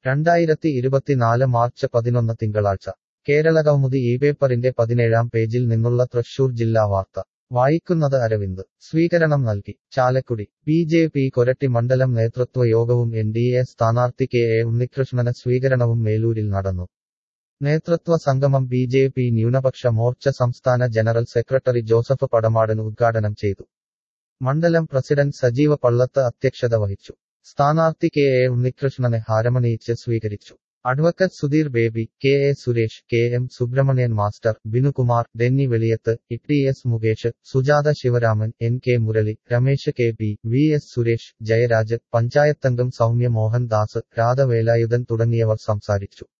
രണ്ടായിരത്തി ഇരുപത്തിനാല് മാർച്ച് പതിനൊന്ന് തിങ്കളാഴ്ച കേരളകൗമുദി ഈ പേപ്പറിന്റെ പതിനേഴാം പേജിൽ നിന്നുള്ള തൃശൂർ ജില്ലാ വാർത്ത വായിക്കുന്നത് അരവിന്ദ് സ്വീകരണം നൽകി Chalakudy B J P Koratty മണ്ഡലം നേതൃത്വ യോഗവും എൻ ഡി എ സ്ഥാനാർത്ഥി കെ എ ഉണ്ണികൃഷ്ണന് സ്വീകരണവും മേലൂരിൽ നടന്നു നേതൃത്വ സംഗമം ബി ജെ പി ന്യൂനപക്ഷ മോർച്ച സംസ്ഥാന ജനറൽ സെക്രട്ടറി ജോസഫ് പടമാടൻ ഉദ്ഘാടനം ചെയ്തു മണ്ഡലം പ്രസിഡന്റ് സജീവ പള്ളത്ത് അധ്യക്ഷത വഹിച്ചു സ്ഥാനാർത്ഥി കെ എ ഉണ്ണികൃഷ്ണനെ ഹാരമണിയിച്ച് സ്വീകരിച്ചു advocate Sudheer Baby K A Suresh K M Subrahmanyan master Binukumar Denny Veliyath E S Mukesh Sujatha Sivaraman N K Murali Ramesh K P V S Suresh Jayaraj പഞ്ചായത്തംഗം സൗമ്യ മോഹൻ ദാസ് രാധവേലായുധൻ തുടങ്ങിയവർ സംസാരിച്ചു